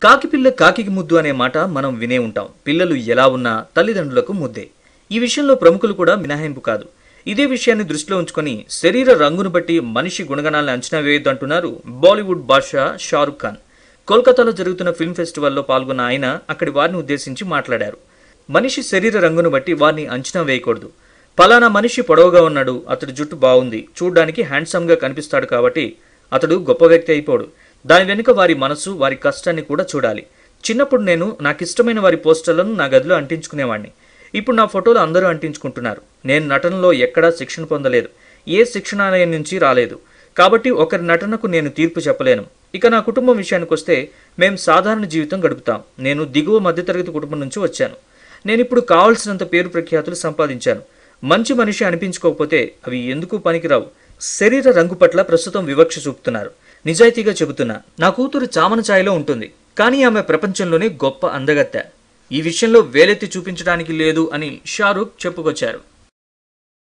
కాకిపిల్ల కాకికి ముద్దు అనే మాట మనం వినే ఉంటాం పిల్లలు ఎలా ఉన్నా తల్లిదండ్రులకు ముద్దే ఈ విషయంలో ప్రముఖులు కూడా మినహాయింపు కాదు ఇదే విషయాన్ని దృష్టిలో ఉంచుకొని శరీర రంగును బట్టి మనిషి గుణగణాలను అంచనా వేయొద్దంటున్నారు బాలీవుడ్ బాద్షా షారుఖ్ ఖాన్ కోల్కతాలో జరుగుతున్న ఫిల్మ్ ఫెస్టివల్లో పాల్గొన్న ఆయన అక్కడి వారిని ఉద్దేశించి మాట్లాడారు మనిషి శరీర రంగును బట్టి వారిని అంచనా వేయకూడదు పలానా మనిషి పొడవుగా ఉన్నాడు అతడి జుట్టు బాగుంది చూడ్డానికి హ్యాండ్సమ్గా కనిపిస్తాడు కాబట్టి అతడు గొప్ప వ్యక్తి అయిపోడు దాని వెనుక వారి మనసు వారి కష్టాన్ని కూడా చూడాలి చిన్నప్పుడు నేను నాకు ఇష్టమైన వారి పోస్టర్లను నా గదిలో అంటించుకునేవాడిని ఇప్పుడు నా ఫోటోలు అందరూ అంటించుకుంటున్నారు నేను నటనలో ఎక్కడా శిక్షణ పొందలేదు ఏ శిక్షణాలయం నుంచి రాలేదు కాబట్టి ఒకరి నటనకు నేను తీర్పు చెప్పలేను ఇక నా కుటుంబం విషయానికి వస్తే మేము సాధారణ జీవితం గడుపుతాం నేను దిగువ మధ్యతరగతి కుటుంబం నుంచి వచ్చాను నేను ఇప్పుడు కావాల్సినంత పేరు ప్రఖ్యాతులు సంపాదించాను మంచి మనిషి అనిపించుకోకపోతే అవి ఎందుకు పనికిరావు శరీర రంగు పట్ల ప్రస్తుతం వివక్ష చూపుతున్నారు నిజాయితీగా చెబుతున్నా నా కూతురు చామన ఛాయలో ఉంటుంది కానీ ఆమె ప్రపంచంలోనే గొప్ప అందగత్తె ఈ విషయంలో వేలెత్తి చూపించడానికి లేదు అని షారూఖ్ చెప్పుకొచ్చారు